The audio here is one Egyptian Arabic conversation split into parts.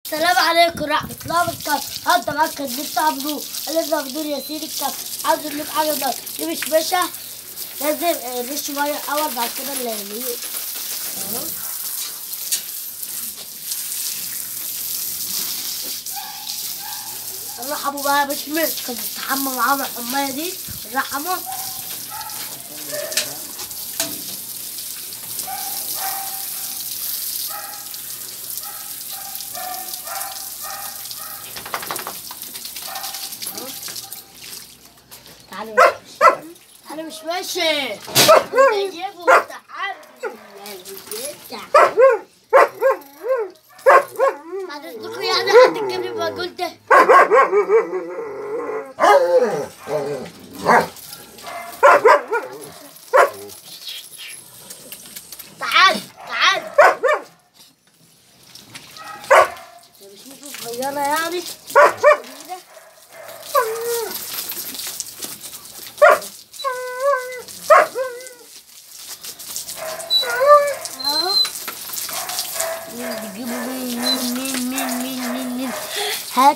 السلام عليكم ورحمة الله وبركاته هذا معاك كدبت عبدو اللي بدون ياسين الكاب عاوز اقول لك حاجة بقى دي مش باشا لازم آه، نرش مية الأول بعد كده اللي اهو نرحبوا بقى يا باشمهندس كان بيستحمى معاهم الحماية دي نرحبوا تعالى تعالى مش ماشي جيبه تعالى بعد اذنكم يعني حد يجيب لي بقول ده تعال تعال ده مش مش صغيرة يعني اهو مين بيجيبوا مين مين مين مين مين مين مين هات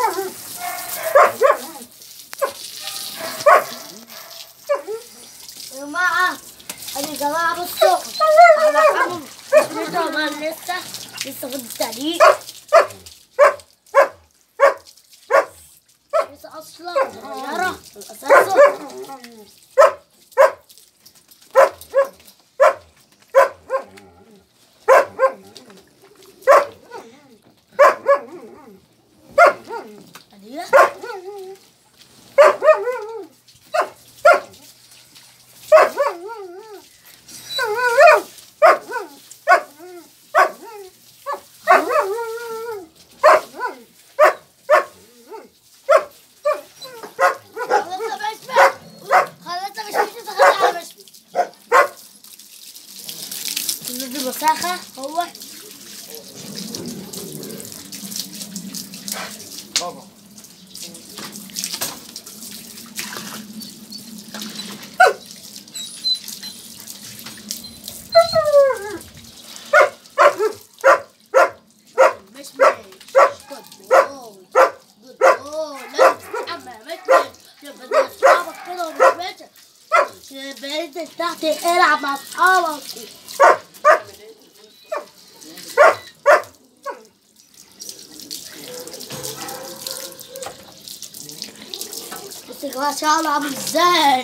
يا جماعة أنا يا جماعة بصوا على حمام مش طبعا لسه لسه غد التعليق لسه أصلا صغيرة أساسا أديه خلاص يا باشا خلاص يا باشا تخلي على باشا ننزل وساخة هو مش مش كنت واو كنت واو لازم تتحمى يا باشا يبقى ده اصحابك كده ومش باشا يبقى انت تحت العب مع اصحابك بص يا جماعه شعره عامل ازاي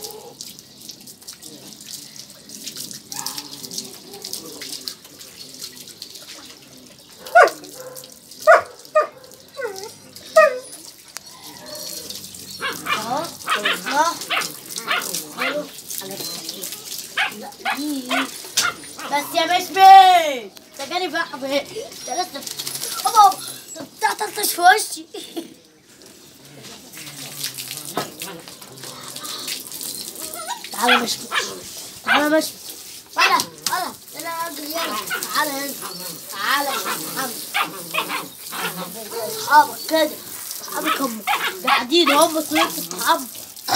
اهو اهو حلو على لا دي بس يا مشمش ده جالي فحم ده لسه بابا بتاع تلطش في وشي تعالى مش تعالى مش تعالى تعالى تعالى اجري يلا تعالى هنا تعالى يا محمد اصحابك كده اصحابك هم قاعدين هم صوت اصحابك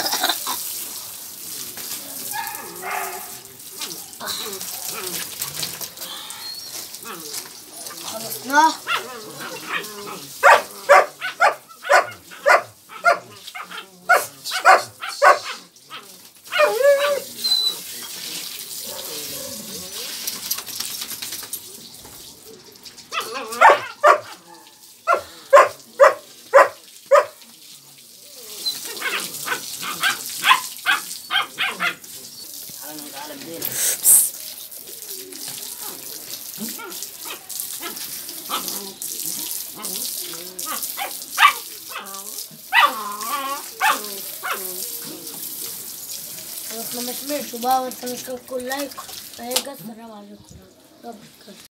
خلصناه خلصنا مش ماشي بقى وانت مش كل لايك فهي جت السلام عليكم رب